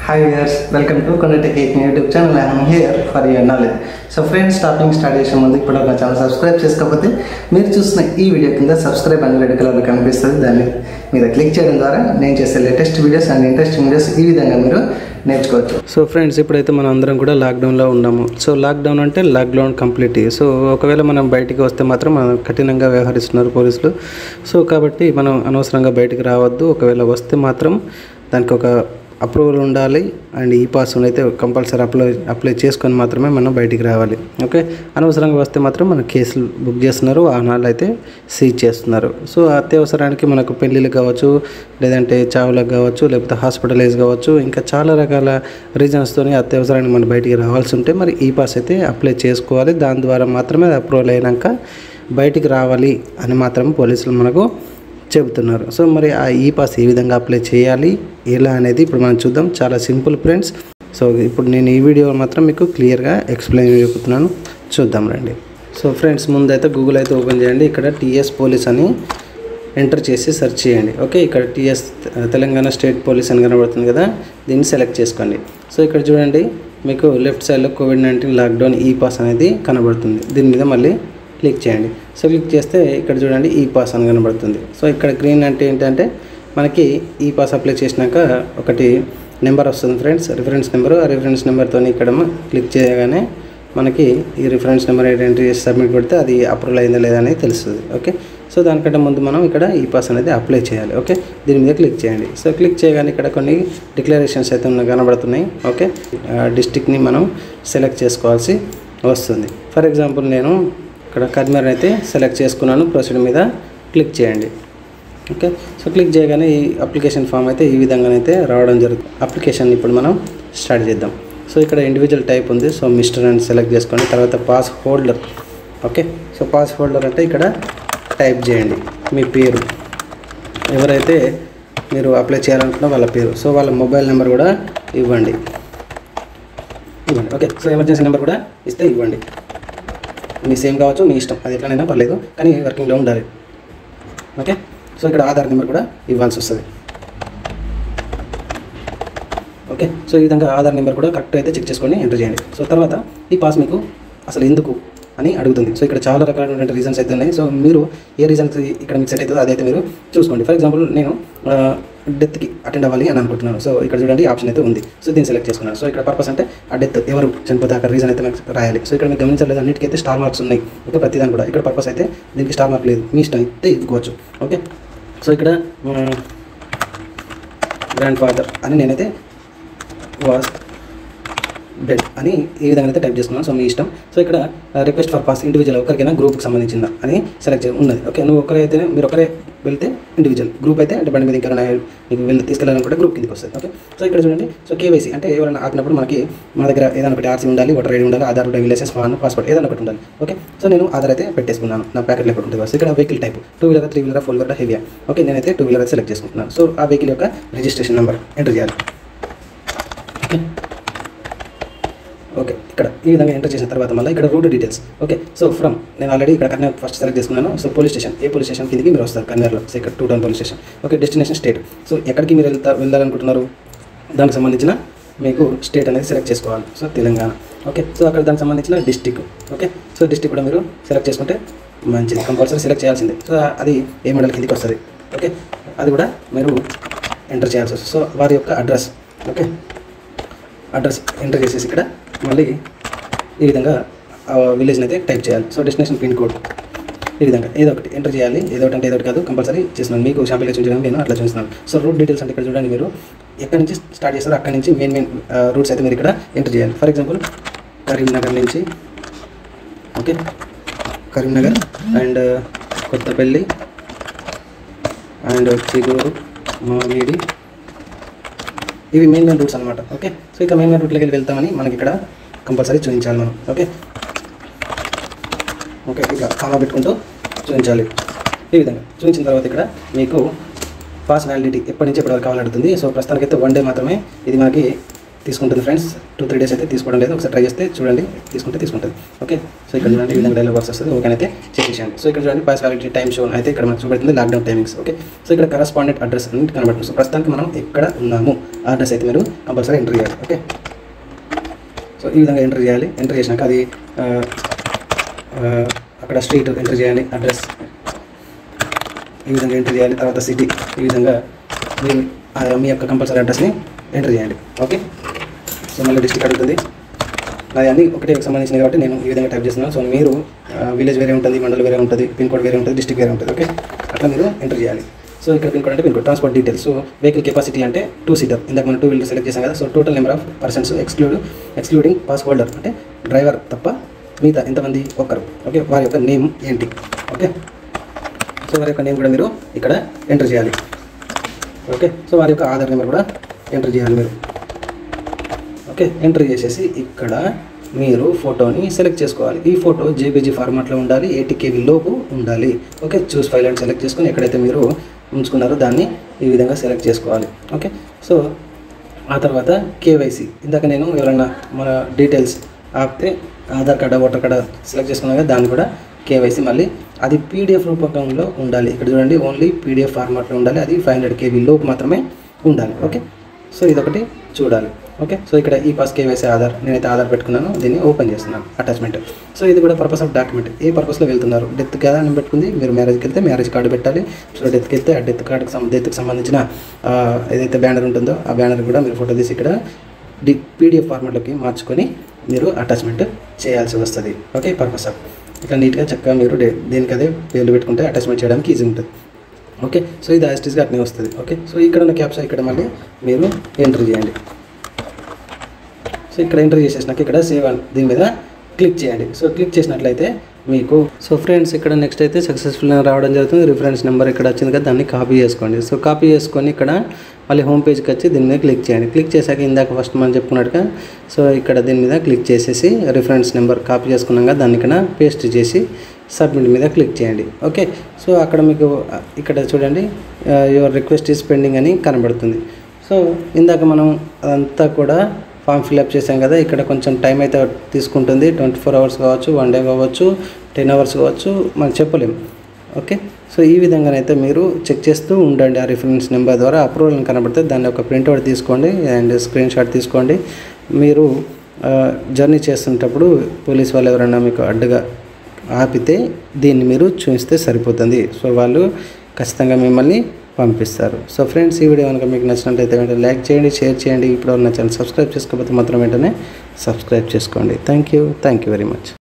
hi viewers welcome to Konatech eight YouTube channel I'm here for your knowledge so friends starting start చేసే ముందు ఇప్పుడు నా channel subscribe చేసుకోకపోతే మీరు చూసిన ఈ వీడియో కింద సబ్స్క్రైబ్ అని రెడ్ కలర్లో కనిపిస్తుంది దాన్ని మీద క్లిక్ చేయడం ద్వారా నేను చేసే latest videos and interesting videos ఈ విధంగా మీరు నేర్చుకోవచ్చు సో ఫ్రెండ్స్ ఇప్పుడైతే మనం అందరం కూడా లాక్డౌన్లో ఉన్నాము సో లాక్డౌన్ అంటే లాక్డౌన్ కంప్లీట్ సో ఒకవేళ మనం బయటికి వస్తే మాత్రం మనం కఠినంగా వ్యవహరిస్తున్నారు పోలీసులు సో కాబట్టి మనం అనవసరంగా బయటికి రావద్దు ఒకవేళ వస్తే మాత్రం దానికి ఒక అప్రూవల్ ఉండాలి అండ్ ఈ పాస్ అయితే కంపల్సరీ అప్లై అప్లై చేసుకొని మాత్రమే మనం బయటికి రావాలి ఓకే అనవసరంగా వస్తే మాత్రం మన కేసులు బుక్ చేస్తున్నారు వాహనాలు అయితే సీజ్ చేస్తున్నారు సో అత్యవసరానికి మనకు పెళ్ళిళ్ళు కావచ్చు లేదంటే చావులకు కావచ్చు లేకపోతే హాస్పిటలైజ్ కావచ్చు ఇంకా చాలా రకాల రీజన్స్తోని అత్యవసరానికి మనం బయటికి రావాల్సి ఉంటే మరి ఈ పాస్ అయితే అప్లై చేసుకోవాలి దాని ద్వారా మాత్రమే అప్రూవల్ అయినాక బయటికి రావాలి అని మాత్రం పోలీసులు మనకు చెబుతున్నారు సో మరి ఆ ఈ పాస్ ఏ విధంగా అప్లై చేయాలి ఎలా అనేది ఇప్పుడు మనం చూద్దాం చాలా సింపుల్ ఫ్రెండ్స్ సో ఇప్పుడు నేను ఈ వీడియో మాత్రం మీకు క్లియర్గా ఎక్స్ప్లెయిన్ చెబుతున్నాను చూద్దాం రండి సో ఫ్రెండ్స్ ముందైతే గూగుల్ అయితే ఓపెన్ చేయండి ఇక్కడ టీఎస్ పోలీస్ అని ఎంటర్ చేసి సెర్చ్ చేయండి ఓకే ఇక్కడ టీఎస్ తెలంగాణ స్టేట్ పోలీస్ అని కనబడుతుంది కదా దీన్ని సెలెక్ట్ చేసుకోండి సో ఇక్కడ చూడండి మీకు లెఫ్ట్ సైడ్లో కోవిడ్ నైన్టీన్ లాక్డౌన్ ఈ పాస్ అనేది కనబడుతుంది దీని మీద మళ్ళీ క్లిక్ చేయండి సో క్లిక్ చేస్తే ఇక్కడ చూడండి ఈ పాస్ అని కనబడుతుంది సో ఇక్కడ గ్రీన్ అంటే ఏంటంటే మనకి ఈ పాస్ అప్లై చేసినాక ఒకటి నెంబర్ వస్తుంది ఫ్రెండ్స్ రిఫరెన్స్ నెంబరు ఆ రిఫరెన్స్ నెంబర్తో ఇక్కడ క్లిక్ చేయగానే మనకి ఈ రిఫరెన్స్ నెంబర్ ఎంట్రీ చేసి సబ్మిట్ కొడితే అది అప్రూవల్ అయిందా లేదా అనేది తెలుస్తుంది ఓకే సో దానికంటే ముందు మనం ఇక్కడ ఈ పాస్ అనేది అప్లై చేయాలి ఓకే దీని మీద క్లిక్ చేయండి సో క్లిక్ చేయగానే ఇక్కడ కొన్ని డిక్లరేషన్స్ అయితే ఉన్న కనబడుతున్నాయి ఓకే డిస్టిక్ని మనం సెలెక్ట్ చేసుకోవాల్సి వస్తుంది ఫర్ ఎగ్జాంపుల్ నేను ఇక్కడ కర్మర్ అయితే సెలెక్ట్ చేసుకున్నాను ప్రొసీడ్ మీద క్లిక్ చేయండి ఓకే సో క్లిక్ చేయగానే ఈ అప్లికేషన్ ఫామ్ అయితే ఈ విధంగానైతే రావడం జరుగుతుంది అప్లికేషన్ ఇప్పుడు మనం స్టార్ట్ చేద్దాం సో ఇక్కడ ఇండివిజువల్ టైప్ ఉంది సో మిస్టర్ అని సెలెక్ట్ చేసుకోండి తర్వాత pass holder okay so pass holder అంటే ఇక్కడ టైప్ చేయండి మీ పేరు ఎవరైతే మీరు అప్లై చేయాలనుకున్న వాళ్ళ పేరు సో వాళ్ళ మొబైల్ నెంబర్ కూడా ఇవ్వండి ఇవ్వండి ఓకే సో ఎమర్జెన్సీ నెంబర్ కూడా ఇస్తే ఇవ్వండి మీ సేమ్ కావచ్చు మీ ఇష్టం అది ఎట్లనైనా పర్లేదు కానీ వర్కింగ్లో ఉండాలి ఓకే సో ఇక్కడ ఆధార్ నెంబర్ కూడా ఇవ్వాల్సి వస్తుంది ఓకే సో ఈ విధంగా ఆధార్ నెంబర్ కూడా కరెక్ట్ అయితే చెక్ చేసుకొని ఎంటర్ చేయండి సో తర్వాత ఈ పాస్ మీకు అసలు ఎందుకు అని అడుగుతుంది సో ఇక్కడ చాలా రకాలైనటువంటి రీజన్స్ అయితే ఉన్నాయి సో మీరు ఏ రీజన్స్ ఇక్కడ మీకు సెట్ అవుతుందో అదైతే మీరు చూసుకోండి ఫర్ ఎగ్జాంపుల్ నేను డెత్కి అటెండ్ అవ్వాలి అని అనుకుంటున్నాను సో ఇక్కడ చూడండి ఆప్షన్ అయితే ఉంది సో దీన్ని సెలెక్ట్ చేసుకున్నాను సో ఇక్కడ పర్పస్ అంటే ఆ డెత్ ఎవరు చనిపోతే అక్కడ రీజన్ అయితే మనకు రాయాలి సో ఇక్కడ మీకు గమనించలేదు అన్నిటికైతే స్టార్ మార్క్స్ ఉన్నాయి ఓకే ప్రతిదాని కూడా ఇక్కడ పర్పస్ అయితే దీనికి స్టార్ మార్క్ లేదు మీ ఇష్టం అయితే ఇవ్వచ్చు ఓకే సో ఇక్కడ గ్రాండ్ ఫాదర్ అని నేనైతే వాస్ డెడ్ అని ఈ విధంగా అయితే టైప్ చేసుకున్నాను సో మీ ఇష్టం సో ఇక్కడ రిక్వెస్ట్ ఫర్ పాస్ ఇండివిజువల్ ఒకరికైనా గ్రూప్కి సంబంధించిందా అని సెలెక్ట్ చేయ ఉన్నది ఓకే నువ్వు ఒకరే అయితే మీరు ఒకరే వెళ్తే ఇండివిజువల్ గ్రూప్ అయితే అంటే బండి మీద ఇంకా మీకు వెళ్ళి తీసుకెళ్ళాలనుకుంటే గ్రూప్ కిందకి వస్తుంది ఓకే సో ఇక్కడ చూడండి సో కేవైసీ అంటే ఎవరైనా ఆపినప్పుడు మనకి మన దగ్గర ఏదైనా ఒకటి ఆర్సీ ఉండాలి ఓటర్ ఐడి ఉండాలి Aadhaar driving licence PAN passport ఏదైనా ఒకటి ఉండాలి ఓకే సో నేను ఆధార్ అయితే పెట్టేసుకున్నాను నా ప్యాకెట్లో ఎప్పుడు ఉంటుంది సో ఇక్కడ vehicle type two wheeler three wheeler four wheeler హెవీయా ఓకే నేనైతే టూ వీలర్ సెలెక్ట్ చేసుకుంటున్నాను సో ఆ వెహికల్ యొక్క రిజిస్ట్రేషన్ నెంబర్ ఎంటర్ చేయాలి ఓకే ఓకే ఇక్కడ ఈ విధంగా ఎంటర్ చేసిన తర్వాత మళ్ళీ ఇక్కడ route details okay so from నేను ఆల్రెడీ ఇక్కడ కన్వర్ ఫస్ట్ సెలెక్ట్ చేసుకున్నాను సో పోలీస్ స్టేషన్ ఏ పోలీస్ స్టేషన్ కిందకి మీరు వస్తారు కన్వర్లో సో ఇక్కడ two town police station okay destination state so ఎక్కడికి మీరు వెళ్తా వెళ్ళాలనుకుంటున్నారు దానికి సంబంధించిన మీకు స్టేట్ అనేది సెలెక్ట్ చేసుకోవాలి సో తెలంగాణ ఓకే సో అక్కడ దానికి సంబంధించిన డిస్టిక్ ఓకే సో డిస్టిక్ కూడా మీరు సెలెక్ట్ చేసుకుంటే మంచిది కంపల్సరీ సెలెక్ట్ చేయాల్సిందే సో అది ఏ మండలి కిందకి వస్తుంది ఓకే అది కూడా మీరు ఎంటర్ చేయాల్సి వస్తుంది సో వారి యొక్క అడ్రస్ ఓకే అడ్రస్ ఎంటర్ చేసేసి ఇక్కడ మళ్ళీ ఈ విధంగా విలేజ్ని అయితే టైప్ చేయాలి సో డెస్టినేషన్ పిన్ కోడ్ ఈ విధంగా ఏదో ఒకటి ఎంటర్ చేయాలి ఏదో ఒకటి అంటే ఏదో ఒకటి కాదు కంపల్సరీ చేస్తున్నాను మీకు షాంపిల్గా చూపించడం నేను అట్లా చూస్తున్నాను సో రూట్ డీటెయిల్స్ అంటే ఇక్కడ చూడండి మీరు ఎక్కడి నుంచి స్టార్ట్ చేస్తారో అక్కడి నుంచి మెయిన్ మెయిన్ రూట్స్ అయితే మీరు ఇక్కడ ఎంటర్ చేయాలి ఫర్ ఎగ్జాంపుల్ కరీంనగర్ నుంచి okay Karimnagar and Kothapalli and Chigurumamidi ఇవి మెయిన్ మెయిన్ రూట్స్ అనమాట ఓకే సో ఇక మెయిన్ మెయిన్ రూట్లోకి వెళ్ళి వెళ్తామని మనకి ఇక్కడ కంపల్సరీ చూపించాలి మనం ఓకే ఓకే ఇక కామా పెట్టుకుంటూ చూపించాలి ఈ విధంగా చూపించిన తర్వాత ఇక్కడ మీకు పాస్ వ్యాలిడిటీ ఎప్పటి నుంచి ఎప్పటి వరకు కావాలని అడుగుతుంది సో ప్రస్తుతానికైతే వన్ డే మాత్రమే ఇది మనకి తీసుకుంటుంది ఫ్రెండ్స్ టూ త్రీ డేస్ అయితే తీసుకోవడం లేదు ఒకసారి ట్రై చేస్తే చూడండి తీసుకుంటే తీసుకుంటుంది ఓకే సో ఇక్కడ చూడండి ఈ విధంగా డైలాగ్ బాక్స్ వస్తుంది ఓకే అయితే చేసేయండి సో ఇక్కడ చూడండి పాస్ వ్యాలిటీ టైం షో అయితే ఇక్కడ మనకు చూపెడుతుంది లాక్డౌన్ టైమింగ్స్ ఓకే సో ఇక్కడ కరస్పాండెంట్ అడ్రస్ అనేది కనబడుతుంది సో ప్రస్తుతానికి మనం ఎక్కడ ఉన్నాము ఆ అడ్రస్ అయితే మీరు కంపల్సరీ ఎంటర్ చేయాలి ఓకే సో ఈ విధంగా ఎంటర్ చేయాలి ఎంటర్ చేసినాక అది ఆ, ఆ, అక్కడ స్ట్రీట్ ఎంటర్ చేయాలి అడ్రస్ ఈ విధంగా ఎంటర్ చేయాలి తర్వాత సిటీ ఈ విధంగా మీ ఆ మీ యొక్క కంపల్సరీ అడ్రస్ని ఎంటర్ చేయండి ఓకే సో మళ్ళీ డిస్ట్రిక్ట్ అడుగుతుంది నాది అన్ని ఒకటే సంబంధించినవి కాబట్టి నేను ఈ విధంగా టైప్ చేస్తున్నాను సో మీరు విలేజ్ వేరే ఉంటుంది మండల్ వేరే ఉంటుంది పిన్ కోడ్ వేరే ఉంటుంది డిస్ట్రిక్ట్ వేరే ఉంటుంది ఓకే అట్లా మీరు ఎంటర్ చేయాలి సో ఇక్కడ పిన్ కోడ్ అంటే pin code transport details so vehicle capacity అంటే టూ సీటర్ ఇందాక మనం టూ వీలర్ సెలెక్ట్ చేసాం కదా so total number of persons exclude excluding pass holder అంటే డ్రైవర్ తప్ప మిగతా ఎంతమంది ఒక్కరు ఓకే వారి యొక్క నేమ్ ఏంటి ఓకే సో వారి యొక్క నేమ్ కూడా మీరు ఇక్కడ ఎంటర్ చేయాలి ఓకే సో వారి యొక్క ఆధార్ నెంబర్ కూడా ఎంటర్ చేయాలి మీరు ఓకే ఎంటర్ చేసేసి ఇక్కడ మీరు ఫోటోని సెలెక్ట్ చేసుకోవాలి ఈ ఫోటో జేబీజీ ఫార్మాట్లో ఉండాలి ఎయిటీ కేవీ లోపు ఉండాలి okay choose file and select చేసుకొని ఎక్కడైతే మీరు ఉంచుకున్నారో దాన్ని ఈ విధంగా సెలెక్ట్ చేసుకోవాలి ఓకే సో ఆ తర్వాత కేవైసీ ఇందాక నేను ఎవరైనా మన డీటెయిల్స్ ఆపితే Aadhaar card voter card select చేసుకున్నాం కదా దాన్ని కూడా కేవైసీ మళ్ళీ అది పీడిఎఫ్ రూపకంలో ఉండాలి ఇక్కడ చూడండి ఓన్లీ పీడిఎఫ్ ఫార్మాట్లో ఉండాలి అది ఫైవ్ హండ్రెడ్ కేబీ లోపు మాత్రమే ఉండాలి ఓకే సో ఇదొకటి చూడాలి ఓకే సో ఇక్కడ ఈ పాస్ కేవైసీ ఆధార్ నేనైతే ఆధార్ పెట్టుకున్నాను దీన్ని ఓపెన్ చేస్తున్నాను అటాచ్మెంట్ సో ఇది కూడా పర్పస్ ఆఫ్ డాక్యుమెంట్ ఏ పర్పస్లో వెళ్తున్నారు డెత్ కదా అని పెట్టుకుంది మీరు మ్యారేజ్కి వెళ్తే మ్యారేజ్ కార్డు పెట్టాలి సో డెత్కి వెళ్తే ఆ డెత్ కార్డుకి సం డెత్కి సంబంధించిన ఆ, ఏదైతే బ్యానర్ ఉంటుందో ఆ బ్యానర్ కూడా మీరు ఫోటో తీసి ఇక్కడ డి పీడిఎఫ్ ఫార్మాట్లోకి మార్చుకొని మీరు అటాచ్మెంట్ చేయాల్సి వస్తుంది ఓకే పర్పస్ ఆఫ్ ఇట్లా నీట్గా చక్కగా మీరు డే- దేనికదే పేర్లు పెట్టుకుంటే అటాచ్మెంట్ చేయడానికి ఈజీ ఉంటుంది ఓకే సో ఇది యాస్టిస్గా అట్నే వస్తుంది ఓకే సో ఇక్కడ ఉన్న క్యాప్స్ ఇక్కడ మళ్ళీ మీరు ఎంటర్ చేయండి సో ఇక్కడ ఎంటర్ చేసేసినాక ఇక్కడ సేవ్ అని దీని మీద క్లిక్ చేయండి సో క్లిక్ చేసినట్లయితే మీకు సో ఫ్రెండ్స్ ఇక్కడ నెక్స్ట్ అయితే సక్సెస్ఫుల్గా రావడం జరుగుతుంది రిఫరెన్స్ నెంబర్ ఇక్కడ వచ్చింది కదా దాన్ని కాపీ చేసుకోండి సో కాపీ చేసుకొని ఇక్కడ మళ్ళీ హోమ్ పేజ్కి వచ్చి దీని మీద క్లిక్ చేయండి క్లిక్ చేశాక ఇందాక ఫస్ట్ మనం చెప్పుకున్నట్టుగా సో ఇక్కడ దీని మీద క్లిక్ చేసేసి రిఫరెన్స్ నెంబర్ కాపీ చేసుకున్నాక దాన్ని ఇక్కడ పేస్ట్ చేసి సబ్మిట్ మీద క్లిక్ చేయండి ఓకే సో అక్కడ మీకు ఆ, ఇక్కడ చూడండి యువర్ రిక్వెస్ట్ ఈస్ పెండింగ్ అని కనబడుతుంది సో ఇందాక మనం అదంతా కూడా ఫామ్ ఫిల్అప్ చేసాం కదా ఇక్కడ కొంచెం టైం అయితే తీసుకుంటుంది ట్వంటీ ఫోర్ అవర్స్ కావచ్చు వన్ డే కావచ్చు టెన్ అవర్స్ కావచ్చు మనం చెప్పలేము ఓకే సో ఈ విధంగానైతే మీరు చెక్ చేస్తూ ఉండండి ఆ రిఫరెన్స్ నెంబర్ ద్వారా అప్రూవల్ కనబడితే దాన్ని ఒక ప్రింట్అవుట్ తీసుకోండి అండ్ స్క్రీన్ షాట్ తీసుకోండి మీరు జర్నీ చేస్తున్నప్పుడు పోలీస్ వాళ్ళు ఎవరైనా మీకు అడ్డుగా ఆపితే దీన్ని మీరు చూపిస్తే సరిపోతుంది సో వాళ్ళు ఖచ్చితంగా మిమ్మల్ని పంపిస్తారు సో ఫ్రెండ్స్ ఈ వీడియో కనుక మీకు నచ్చినట్లయితే వెంటనే లైక్ చేయండి షేర్ చేయండి ఇప్పుడు నా ఛానల్ సబ్స్క్రైబ్ చేసుకోకపోతే మాత్రం వెంటనే సబ్స్క్రైబ్ చేసుకోండి thank you thank you very much